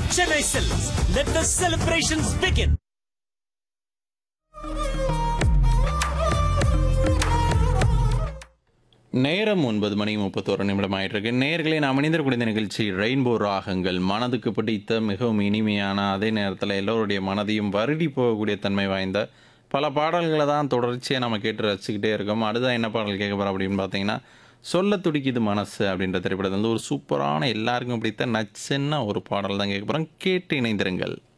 Chennai Silks. Let the celebrations begin. நேரம் ஒன்பது மணி முப்பத்தோரு நிமிடம் ஆயிட்டிருக்கு நேர்களை நாம் இணைந்திருக்கூடிய இந்த நிகழ்ச்சி ரெயின்போ ராகங்கள் மனதுக்கு பிடித்த மிகவும் இனிமையான அதே நேரத்தில் எல்லோருடைய மனதையும் வருடி போகக்கூடிய தன்மை வாய்ந்த பல பாடல்களை தான் தொடர்ச்சியாக நம்ம கேட்டு ரசிச்சுக்கிட்டே இருக்கோம் அடுத்த என்ன பாடல் கேட்க போகிறோம் அப்படின்னு பார்த்தீங்கன்னா சொல்ல துடிக்குது மனசு அப்படின்ற திரைப்படத்தில் வந்து ஒரு சூப்பரான எல்லாருக்கும் பிடித்த நச்சுன்னா ஒரு பாடல் தான் கேட்க போகிறோம் கேட்டு இணைந்திருங்கள்